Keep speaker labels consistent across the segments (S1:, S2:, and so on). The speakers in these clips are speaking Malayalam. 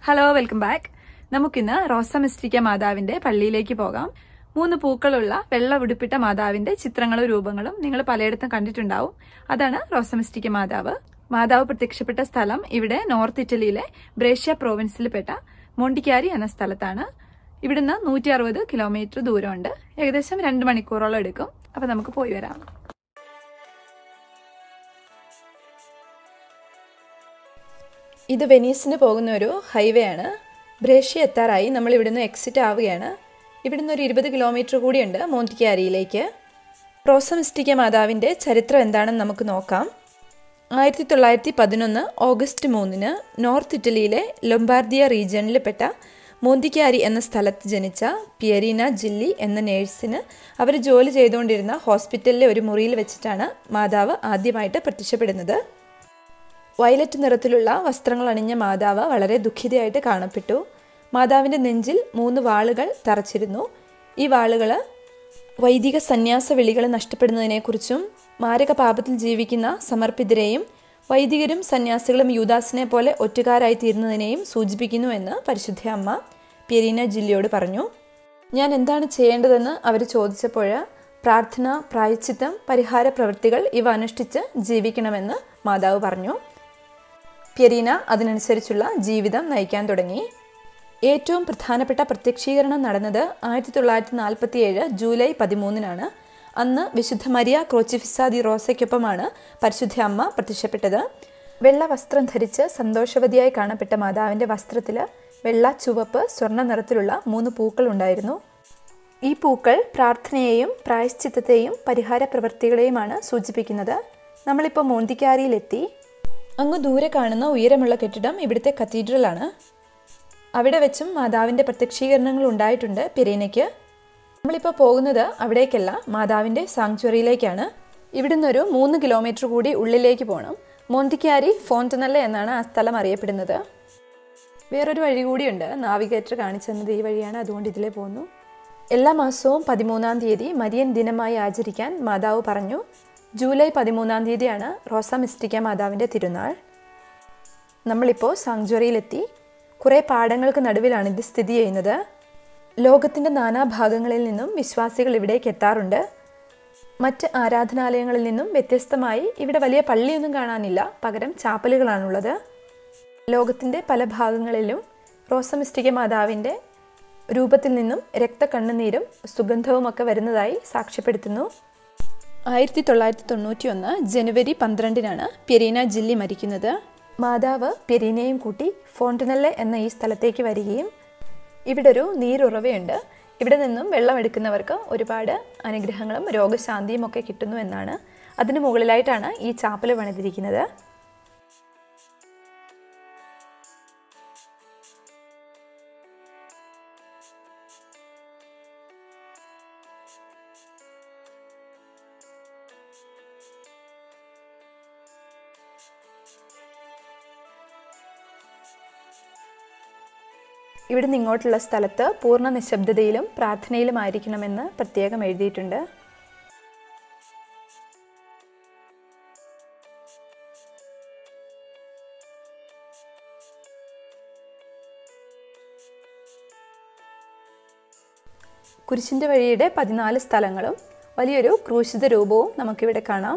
S1: ഹലോ വെൽക്കം ബാക്ക് നമുക്കിന്ന് റോസ മിസ്റ്റിക്ക മാതാവിന്റെ പള്ളിയിലേക്ക് പോകാം മൂന്ന് പൂക്കളുള്ള വെള്ള ഉടുപ്പിട്ട മാതാവിന്റെ ചിത്രങ്ങളും രൂപങ്ങളും നിങ്ങൾ പലയിടത്തും കണ്ടിട്ടുണ്ടാവും അതാണ് റോസ മിസ്റ്റിക്ക മാതാവ് മാതാവ് പ്രത്യക്ഷപ്പെട്ട സ്ഥലം ഇവിടെ നോർത്ത് ഇറ്റലിയിലെ ബ്രേഷ്യ പ്രോവിൻസിൽപ്പെട്ട മോണ്ടിക്കാരി എന്ന സ്ഥലത്താണ് ഇവിടുന്ന് നൂറ്റി അറുപത് കിലോമീറ്റർ ദൂരമുണ്ട് ഏകദേശം രണ്ട് മണിക്കൂറോളം എടുക്കും അപ്പൊ നമുക്ക് പോയി വരാം ഇത് വെനീസിന് പോകുന്ന ഒരു ഹൈവേ ആണ് ബ്രേഷ്യ എത്താറായി നമ്മൾ ഇവിടുന്ന് എക്സിറ്റ് ആവുകയാണ് ഇവിടുന്ന് ഒരു ഇരുപത് കിലോമീറ്റർ കൂടിയുണ്ട് മോണ്ടിക്കാരിയിലേക്ക് റോസമിസ്റ്റിക്ക മാതാവിൻ്റെ ചരിത്രം എന്താണെന്ന് നമുക്ക് നോക്കാം ആയിരത്തി തൊള്ളായിരത്തി പതിനൊന്ന് ഓഗസ്റ്റ് മൂന്നിന് നോർത്ത് ഇറ്റലിയിലെ ലൊംബാർദിയ റീജിയനിൽപ്പെട്ട മോന്തിക്കാരി എന്ന സ്ഥലത്ത് ജനിച്ച പിയരീന ജില്ലി എന്ന നേഴ്സിന് അവർ ജോലി ചെയ്തുകൊണ്ടിരുന്ന ഹോസ്പിറ്റലിലെ ഒരു മുറിയിൽ വെച്ചിട്ടാണ് മാതാവ് ആദ്യമായിട്ട് പ്രത്യക്ഷപ്പെടുന്നത് വയലറ്റ് നിറത്തിലുള്ള വസ്ത്രങ്ങൾ അണിഞ്ഞ മാതാവ് വളരെ ദുഃഖിതയായിട്ട് കാണപ്പെട്ടു മാതാവിൻ്റെ നെഞ്ചിൽ മൂന്ന് വാളുകൾ തറച്ചിരുന്നു ഈ വാളുകൾ വൈദിക സന്യാസ വിളികൾ നഷ്ടപ്പെടുന്നതിനെക്കുറിച്ചും മാരക പാപത്തിൽ ജീവിക്കുന്ന സമർപ്പിതരെയും വൈദികരും സന്യാസികളും യൂദാസിനെ പോലെ ഒറ്റുകാരായി തീരുന്നതിനെയും സൂചിപ്പിക്കുന്നു എന്ന് പരിശുദ്ധ അമ്മ പെരീന ജില്ലയോട് പറഞ്ഞു ഞാൻ എന്താണ് ചെയ്യേണ്ടതെന്ന് അവർ ചോദിച്ചപ്പോൾ പ്രാർത്ഥന പ്രായച്ചിത്തം പരിഹാര പ്രവൃത്തികൾ ഇവ അനുഷ്ഠിച്ച് ജീവിക്കണമെന്ന് മാതാവ് പറഞ്ഞു പ്യരീന അതിനനുസരിച്ചുള്ള ജീവിതം നയിക്കാൻ തുടങ്ങി ഏറ്റവും പ്രധാനപ്പെട്ട പ്രത്യക്ഷീകരണം നടന്നത് ആയിരത്തി തൊള്ളായിരത്തി നാൽപ്പത്തി ഏഴ് ജൂലൈ പതിമൂന്നിനാണ് അന്ന് വിശുദ്ധ മരിയ ക്രോച്ചിഫിസാദി റോസയ്ക്കൊപ്പമാണ് പരിശുദ്ധ അമ്മ പ്രത്യക്ഷപ്പെട്ടത് വെള്ള വസ്ത്രം ധരിച്ച് സന്തോഷവതിയായി കാണപ്പെട്ട മാതാവിൻ്റെ വസ്ത്രത്തിൽ വെള്ള ചുവപ്പ് സ്വർണ്ണ നിറത്തിലുള്ള മൂന്ന് പൂക്കൾ ഉണ്ടായിരുന്നു ഈ പൂക്കൾ പ്രാർത്ഥനയെയും പ്രായശ്ചിത്തത്തെയും പരിഹാര പ്രവൃത്തികളെയുമാണ് സൂചിപ്പിക്കുന്നത് നമ്മളിപ്പോൾ മോന്തിക്കാരിയിലെത്തി അങ്ങ് ദൂരെ കാണുന്ന ഉയരമുള്ള കെട്ടിടം ഇവിടുത്തെ കത്തീഡ്രലാണ് അവിടെ വെച്ചും മാതാവിൻ്റെ പ്രത്യക്ഷീകരണങ്ങൾ ഉണ്ടായിട്ടുണ്ട് പെരീനയ്ക്ക് നമ്മളിപ്പോൾ പോകുന്നത് അവിടേക്കല്ല മാതാവിൻ്റെ സാങ്ച്വറിയിലേക്കാണ് ഇവിടുന്ന് ഒരു മൂന്ന് കിലോമീറ്റർ കൂടി ഉള്ളിലേക്ക് പോകണം മോന്തിക്കാരി ഫോണ്ടനല്ല എന്നാണ് ആ സ്ഥലം അറിയപ്പെടുന്നത് വേറൊരു വഴി കൂടിയുണ്ട് നാവിഗേറ്റർ കാണിച്ചു തന്നത് ഈ വഴിയാണ് അതുകൊണ്ട് ഇതിലേ പോകുന്നു എല്ലാ മാസവും പതിമൂന്നാം തീയതി മരിയൻ ദിനമായി ആചരിക്കാൻ മാതാവ് പറഞ്ഞു ജൂലൈ പതിമൂന്നാം തീയതിയാണ് റോസ മിസ്റ്റിക്ക മാതാവിൻ്റെ തിരുനാൾ നമ്മളിപ്പോൾ സാങ്ച്വറിയിലെത്തി കുറേ പാടങ്ങൾക്ക് നടുവിലാണ് ഇത് സ്ഥിതി ചെയ്യുന്നത് ലോകത്തിൻ്റെ നാനാഭാഗങ്ങളിൽ നിന്നും വിശ്വാസികൾ ഇവിടേക്ക് എത്താറുണ്ട് മറ്റ് ആരാധനാലയങ്ങളിൽ നിന്നും വ്യത്യസ്തമായി ഇവിടെ വലിയ പള്ളിയൊന്നും കാണാനില്ല പകരം ചാപ്പലുകളാണുള്ളത് ലോകത്തിൻ്റെ പല ഭാഗങ്ങളിലും റോസമിസ്റ്റിക മാതാവിൻ്റെ രൂപത്തിൽ നിന്നും രക്തക്കണ്ണുനീരും സുഗന്ധവുമൊക്കെ വരുന്നതായി സാക്ഷ്യപ്പെടുത്തുന്നു ആയിരത്തി തൊള്ളായിരത്തി തൊണ്ണൂറ്റി ഒന്ന് ജനുവരി പന്ത്രണ്ടിനാണ് പെരീന ജില്ലി മരിക്കുന്നത് മാതാവ് പെരീനയും കൂട്ടി ഫോണ്ടനല്ലെ എന്ന ഈ സ്ഥലത്തേക്ക് വരികയും ഇവിടെ ഒരു നീരുറവയുണ്ട് ഇവിടെ നിന്നും വെള്ളം എടുക്കുന്നവർക്ക് ഒരുപാട് അനുഗ്രഹങ്ങളും രോഗശാന്തിയും ഒക്കെ കിട്ടുന്നു എന്നാണ് അതിന് മുകളിലായിട്ടാണ് ഈ ചാപ്പൽ പണിതിരിക്കുന്നത് ഇവിടുന്ന് ഇങ്ങോട്ടുള്ള സ്ഥലത്ത് പൂർണ്ണ നിശബ്ദതയിലും പ്രാർത്ഥനയിലുമായിരിക്കണമെന്ന് പ്രത്യേകം എഴുതിയിട്ടുണ്ട് കുരിശിൻ്റെ വഴിയുടെ പതിനാല് സ്ഥലങ്ങളും വലിയൊരു ക്രൂശിത രൂപവും നമുക്കിവിടെ കാണാം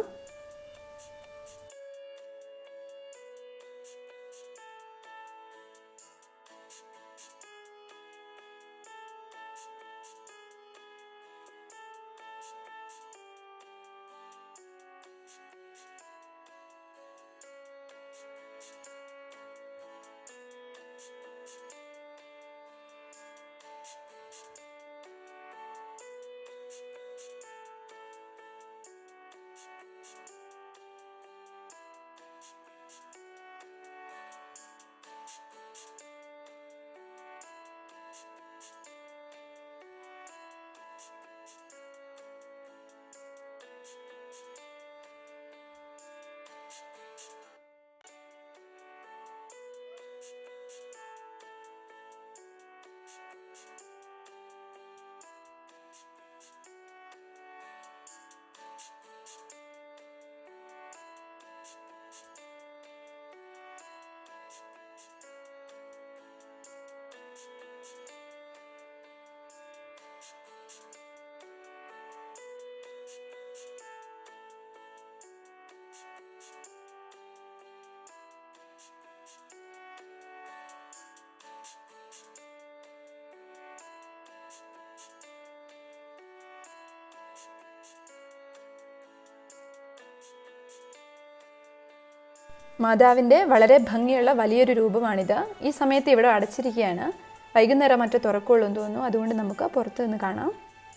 S1: മാതാവിൻ്റെ വളരെ ഭംഗിയുള്ള വലിയൊരു രൂപമാണിത് ഈ സമയത്ത് ഇവിടെ അടച്ചിരിക്കുകയാണ് വൈകുന്നേരം മറ്റോ തുറക്കുള്ളൂ എന്ന് തോന്നുന്നു അതുകൊണ്ട് നമുക്ക് പുറത്ത് നിന്ന് കാണാം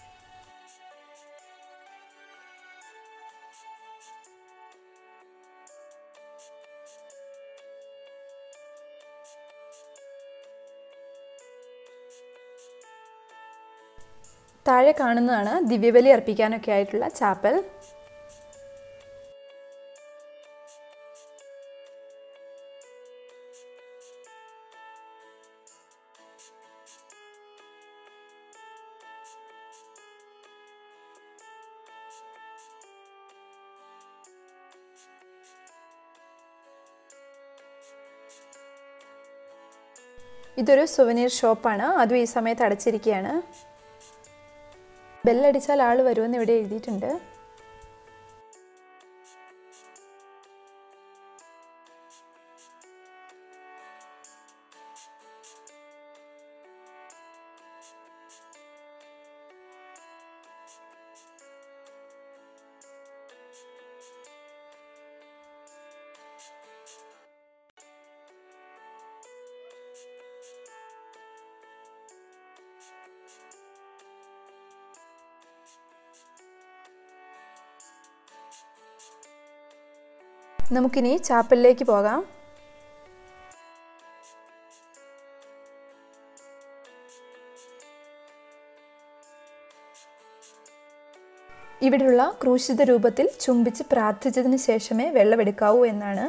S1: താഴെ കാണുന്നതാണ് ദിവ്യബലി അർപ്പിക്കാനൊക്കെ ആയിട്ടുള്ള ചാപ്പൽ ഇതൊരു സുവനീർ ഷോപ്പാണ് അതും ഈ സമയത്ത് അടച്ചിരിക്കുകയാണ് ബെല്ലടിച്ചാൽ ആൾ വരുമെന്ന് ഇവിടെ എഴുതിയിട്ടുണ്ട് നമുക്കിനി ചാപ്പലിലേക്ക് പോകാം ഇവിടെയുള്ള ക്രൂശിത രൂപത്തിൽ ചുംബിച്ച് പ്രാർത്ഥിച്ചതിന് ശേഷമേ വെള്ളമെടുക്കാവൂ എന്നാണ്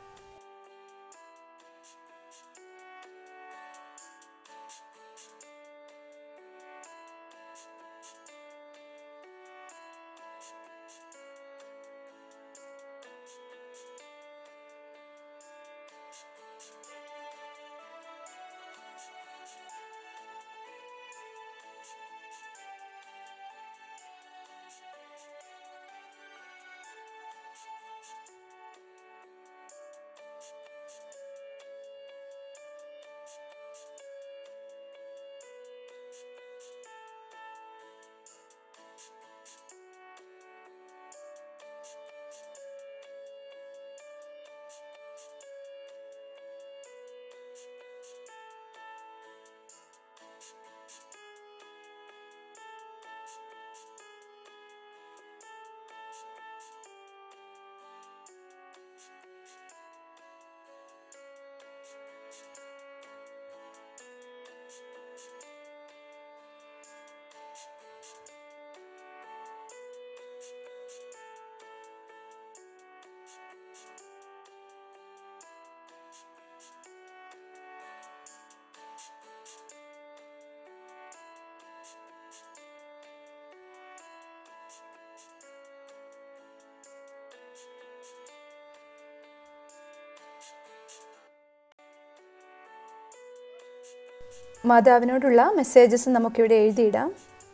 S1: മാതാവിനോടുള്ള മെസ്സേജസ് നമുക്കിവിടെ എഴുതിയിടാം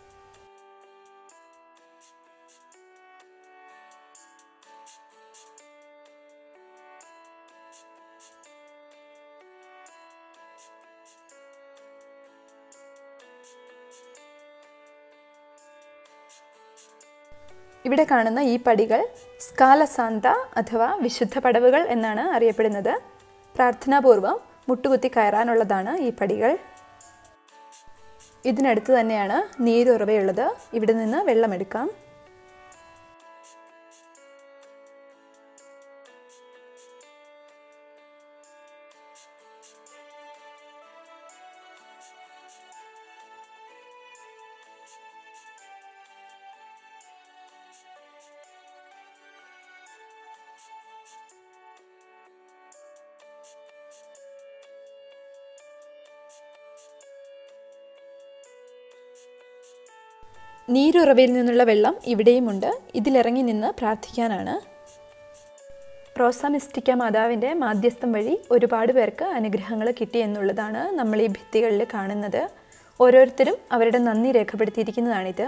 S1: ഇവിടെ കാണുന്ന ഈ പടികൾ സ്കാലസാന്ത അഥവാ വിശുദ്ധ പടവുകൾ എന്നാണ് അറിയപ്പെടുന്നത് പ്രാർത്ഥനാപൂർവം മുട്ടുകുത്തി കയറാനുള്ളതാണ് ഈ പടികൾ ഇതിനടുത്ത് തന്നെയാണ് നീരുറവയുള്ളത് ഇവിടെ നിന്ന് വെള്ളമെടുക്കാം നീരുറവയിൽ നിന്നുള്ള വെള്ളം ഇവിടെയുമുണ്ട് ഇതിലിറങ്ങി നിന്ന് പ്രാർത്ഥിക്കാനാണ് റോസ മിസ്റ്റിക്ക മാതാവിൻ്റെ മാധ്യസ്ഥം വഴി ഒരുപാട് പേർക്ക് അനുഗ്രഹങ്ങൾ കിട്ടി എന്നുള്ളതാണ് നമ്മൾ ഈ ഭിത്തികളിൽ കാണുന്നത് ഓരോരുത്തരും അവരുടെ നന്ദി രേഖപ്പെടുത്തിയിരിക്കുന്നതാണിത്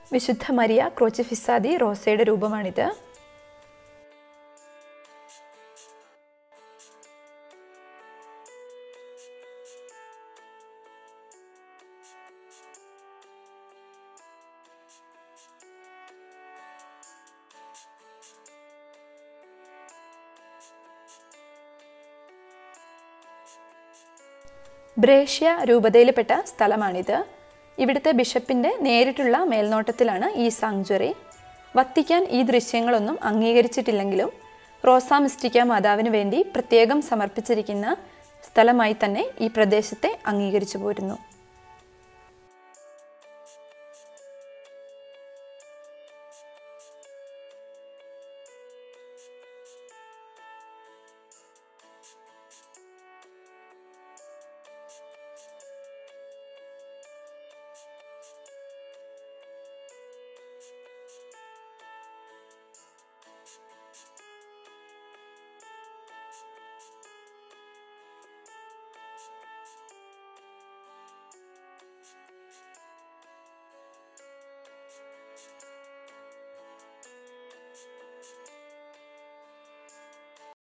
S1: വിശുദ്ധ മരിയ ക്രോച്ചിഫിസാദി റോസയുടെ രൂപമാണിത് ബ്രേഷ്യ രൂപതയിൽപ്പെട്ട സ്ഥലമാണിത് ഇവിടുത്തെ ബിഷപ്പിൻ്റെ നേരിട്ടുള്ള മേൽനോട്ടത്തിലാണ് ഈ സാങ്ച്വറി വത്തിക്കാൻ ഈ ദൃശ്യങ്ങളൊന്നും അംഗീകരിച്ചിട്ടില്ലെങ്കിലും റോസാ മിസ്റ്റിക്ക മാതാവിന് വേണ്ടി പ്രത്യേകം സമർപ്പിച്ചിരിക്കുന്ന സ്ഥലമായി തന്നെ ഈ പ്രദേശത്തെ അംഗീകരിച്ചു പോരുന്നു